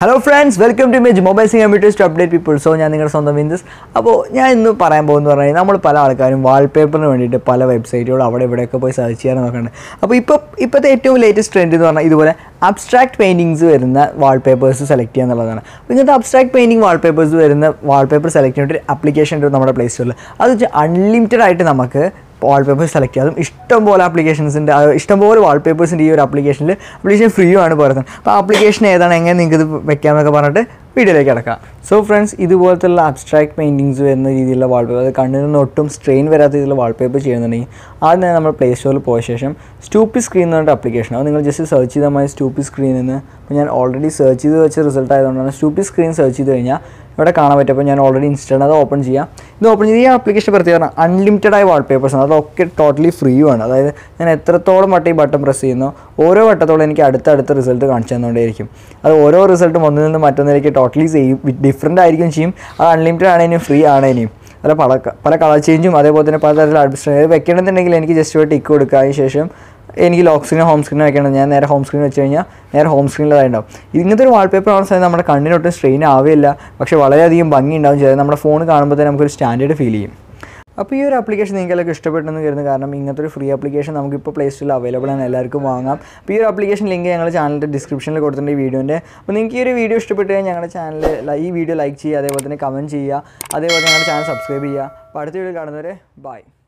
hello friends welcome to മേജ് mobiles computers to update people so ഞാൻ നിങ്ങളുടെ സ്വന്തം വിന്ദസ് അപ്പോൾ ഞാൻ ഇന്ന് പറയാൻ പോകുന്നത് പറഞ്ഞാൽ നമ്മൾ പല ആൾക്കാരും വാൾപേപ്പറിന് വേണ്ടിയിട്ട് പല വെബ്സൈറ്റുകളും അവിടെ ഇവിടെയൊക്കെ പോയി സെർച്ച് ചെയ്യാൻ നോക്കുന്നുണ്ട് അപ്പോൾ ഇപ്പോൾ ഇപ്പോഴത്തെ ഏറ്റവും ലേറ്റസ്റ്റ് ട്രെൻഡ് എന്ന് പറഞ്ഞാൽ ഇതുപോലെ അബ്സ്ട്രാക്ട് പെയിൻറ്റിങ്സ് വരുന്ന വാൾപേപ്പേഴ്സ് സെലക്ട് ചെയ്യുക എന്നുള്ളതാണ് അപ്പോൾ ഇങ്ങനത്തെ അബ്സ്ട്രാക്ട് പെയിൻറ്റിങ് വാൾപേപ്പേഴ്സ് വരുന്ന വാൾപേപ്പർ സെലക്ട് ചെയ്തിട്ട് ഒരു ആപ്ലിക്കേഷൻ ഉണ്ട് നമ്മുടെ പ്ലേ സ്റ്റോറിൽ അത് വെച്ചാൽ അൺലിമിറ്റഡ് ആയിട്ട് നമുക്ക് വാൾപേപ്പേഴ്സ് സെലക്ട് ചെയ്യാം അതും ഇഷ്ടംപോലെ ആപ്ലിക്കേഷൻസിൻ്റെ ഇഷ്ടംപോലെ വാൾപേപ്പേഴ്സിൻ്റെ ഈ ഒരു ആപ്ലിക്കേഷനിൽ ആപ്ലിക്കേഷൻ ഫ്രീ ആണ് പറയുന്നത് അപ്പോൾ ആപ്ലിക്കേഷൻ ഏതാണ് എങ്ങനെ നിങ്ങൾക്ക് ഇത് വെക്കാമെന്നൊക്കെ പറഞ്ഞിട്ട് വീഡിയോയിലേക്ക് കിടക്കാം സോ ഫ്രണ്ട്സ് ഇതുപോലത്തുള്ള അബ്സ്ട്രാക്ട് പെയിൻറ്റിങ്സ് വരുന്ന രീതിയിലുള്ള വാൾപേപ്പർ അത് കണ്ണിനൊന്നും ഒട്ടും സ്ട്രെയിൻ വരാത്ത രീതിയിലുള്ള വാൾപേപ്പർ ചെയ്യുന്നുണ്ടെങ്കിൽ ആദ്യം തന്നെ നമ്മൾ പ്ലേ സ്റ്റോറിൽ പോയ ശേഷം സ്റ്റൂപ്പി സ്ക്രീൻ എന്ന് പറഞ്ഞിട്ട് ആപ്ലിക്കേഷൻ അത് നിങ്ങൾ ജസ്റ്റ് സെർച്ച് ചെയ്താൽ മതി സ്റ്റൂപ്പി സ്ക്രീൻ എന്ന് അപ്പോൾ ഞാൻ ഓൾറെഡി സെർച്ച് ചെയ്ത് വെച്ച റിസൾട്ട് ആയതുകൊണ്ടാണ് സ്റ്റൂപ്പി സ്ക്രീൻ സെർച്ച് ചെയ്ത് കഴിഞ്ഞാൽ ഇവിടെ കാണാൻ പറ്റും അപ്പോൾ ഞാൻ ഓൾറെഡി ഇൻസ്റ്റാൾ അത് ഓപ്പൺ ചെയ്യാം ഇത് ഓപ്പൺ ചെയ്ത് ഈ ആപ്ലിക്കേഷൻ പ്രത്യേകത അൺലിമിറ്റഡ് ആയ വാൾപേപ്പേഴ്സ് ആണ് അതൊക്കെ ടോട്ടലി ഫ്രീ ആണ് അതായത് ഞാൻ എത്രത്തോളം വട്ടം ഈ ബട്ടൺ പ്രസ് ചെയ്യുന്നു ഓരോ വട്ടത്തോളം എനിക്ക് അടുത്ത അടുത്ത റിസൾട്ട് കാണിച്ചു തന്നുകൊണ്ടേയിരിക്കും അത് ഓരോ റിസൾട്ടും ഒന്നിൽ നിന്ന് മറ്റൊന്നിലേക്ക് ടോട്ടലി സെയിം ഡിഫറെൻ്റ് ആയിരിക്കും ചെയ്യും അത് അൺലിമിറ്റഡ് ആണെങ്കിലും ഫ്രീ ആണെങ്കിലും അല്ല പല പല കളർ ചേഞ്ചും അതേപോലെ തന്നെ പലതരത്തിലുള്ള അഡ്മിനിസ്ട്രേഷൻ വെക്കണമെന്നുണ്ടെങ്കിൽ എനിക്ക് ജസ്റ്റ് ഒരു ടിക്ക് കൊടുക്കുക അതിന് ശേഷം എനിക്ക് ലോക്ക് സ്ക്രീൻ ഹോം സ്ക്രീൻ വെക്കണം ഞാൻ നേരെ ഹോം സ്ക്രീൻ വെച്ച് കഴിഞ്ഞാൽ നേരെ ഹോം സ്ക്രീനിലായിട്ടുണ്ടാവും ഇങ്ങനത്തെ ഒരു വാൾപേപ്പർ ആവുന്ന സമയത്ത് നമ്മുടെ കണ്ണിനൊട്ടും സ്ട്രെയിൻ ആവില്ല പക്ഷേ വളരെയധികം ഭംഗി ഉണ്ടാവും ചെയ്തത് നമ്മുടെ ഫോൺ കാണുമ്പോൾ തന്നെ നമുക്കൊരു സ്റ്റാൻഡേർഡ് ഫീൽ ചെയ്യും അപ്പോൾ ഈ ഒരു ആപ്ലിക്കേഷൻ നിങ്ങൾക്കെല്ലാം ഇഷ്ടപ്പെട്ടെന്ന് കരുതുന്നു കാരണം ഇങ്ങനത്തെ ഒരു ഫ്രീ ആപ്ലിക്കേഷൻ നമുക്കിപ്പോൾ പ്ലേ സ്റ്റോറിൽ അവൈലബിൾ ആണ് എല്ലാവർക്കും വാങ്ങാം അപ്പോൾ ഈ ഒരു ആപ്ലിക്കേഷൻ ലിങ്ക് ഞങ്ങളുടെ ചാനലിൻ്റെ ഡിസ്ക്രിപ്ഷനിൽ കൊടുത്തിട്ടുണ്ട് ഈ വീഡിയോൻ്റെ അപ്പോൾ നിങ്ങൾക്ക് ഈ ഒരു വീഡിയോ ഇഷ്ടപ്പെട്ട് കഴിഞ്ഞാൽ ഞങ്ങളുടെ ചാനൽ ഈ വീഡിയോ ലൈക്ക് ചെയ്യുക അതേപോലെ തന്നെ കമൻറ്റ് ചെയ്യുക അതേപോലെ ഞങ്ങളുടെ ചാനൽ സബ്സ്ക്രൈബ് ചെയ്യുക അപ്പോൾ അടുത്ത വീഡിയോ കാണുന്നവരെ ബൈ